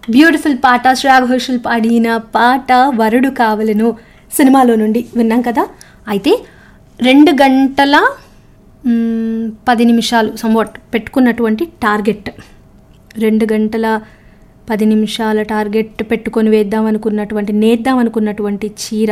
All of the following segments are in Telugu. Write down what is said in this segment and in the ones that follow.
బ్యూటిఫుల్ పాట శ్రేయా ఘోషల్ పాడిన పాట వరుడు కావలను సినిమాలో నుండి విన్నాం కదా అయితే రెండు గంటల మ్, పది నిమిషాలు సంవాట్ పెట్టుకున్నటువంటి టార్గెట్ రెండు గంటల పది నిమిషాల టార్గెట్ పెట్టుకొని వేద్దాం అనుకున్నటువంటి నేద్దాం అనుకున్నటువంటి చీర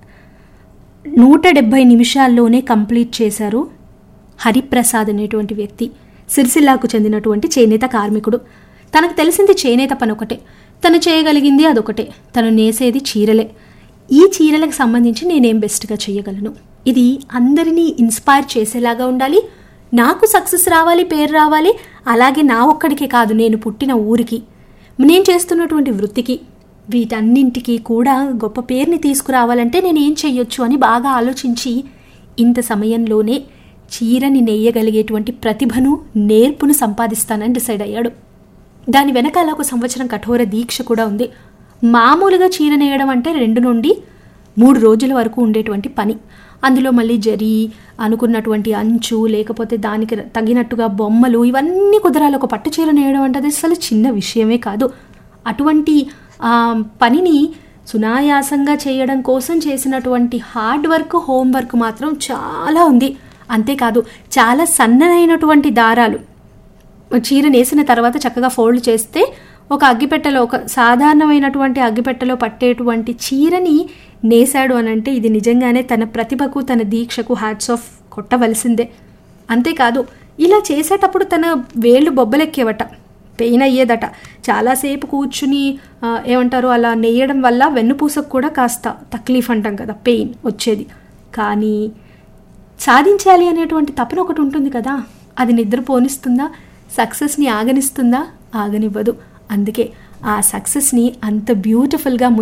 నూట డెబ్భై నిమిషాల్లోనే కంప్లీట్ చేశారు హరిప్రసాద్ అనేటువంటి వ్యక్తి సిరిసిల్లాకు చెందినటువంటి చేనేత కార్మికుడు తనకు తెలిసింది చేనేత పని ఒకటే తను చేయగలిగింది అదొకటే తను నేసేది చీరలే ఈ చీరలకు సంబంధించి నేనేం బెస్ట్గా చేయగలను ఇది అందరినీ ఇన్స్పైర్ చేసేలాగా ఉండాలి నాకు సక్సెస్ రావాలి పేరు రావాలి అలాగే నా ఒక్కడికే కాదు నేను పుట్టిన ఊరికి నేను చేస్తున్నటువంటి వృత్తికి వీటన్నింటికి కూడా గొప్ప పేరుని తీసుకురావాలంటే నేను ఏం చెయ్యొచ్చు అని బాగా ఆలోచించి ఇంత సమయంలోనే చీరని నెయ్యగలిగేటువంటి ప్రతిభను నేర్పును సంపాదిస్తానని డిసైడ్ అయ్యాడు దాని వెనకాల ఒక సంవత్సరం కఠోర దీక్ష కూడా ఉంది మామూలుగా చీర నేయడం అంటే రెండు నుండి మూడు రోజుల వరకు ఉండేటువంటి పని అందులో మళ్ళీ జరి అనుకున్నటువంటి అంచు లేకపోతే దానికి తగినట్టుగా బొమ్మలు ఇవన్నీ కుదరాలి ఒక పట్టు చీర నేయడం అంటే అది అసలు చిన్న విషయమే కాదు అటువంటి ఆ, పనిని సునాయాసంగా చేయడం కోసం చేసినటువంటి హార్డ్ వర్క్ హోంవర్క్ మాత్రం చాలా ఉంది అంతేకాదు చాలా సన్ననైనటువంటి దారాలు చీర నేసిన తర్వాత చక్కగా ఫోల్డ్ చేస్తే ఒక అగ్గిపెట్టెలో ఒక సాధారణమైనటువంటి అగ్గిపెట్టెలో పట్టేటువంటి చీరని నేసాడు అని అంటే ఇది నిజంగానే తన ప్రతిభకు తన దీక్షకు హ్యాట్స్ ఆఫ్ కొట్టవలసిందే అంతేకాదు ఇలా చేసేటప్పుడు తన వేళ్ళు బొబ్బలెక్కేవట పెయిన్ అయ్యేదట చాలాసేపు కూర్చుని ఆ, ఏమంటారు అలా నెయ్యడం వల్ల వెన్నుపూసకు కూడా కాస్త తక్లీఫ్ అంటాం కదా పెయిన్ వచ్చేది కానీ సాధించాలి అనేటువంటి తపన ఒకటి ఉంటుంది కదా అది నిద్రపోనిస్తుందా సక్సెస్ని ఆగనిస్తుందా ఆగనివ్వదు అందుకే ఆ సక్సెస్ని అంత బ్యూటిఫుల్గా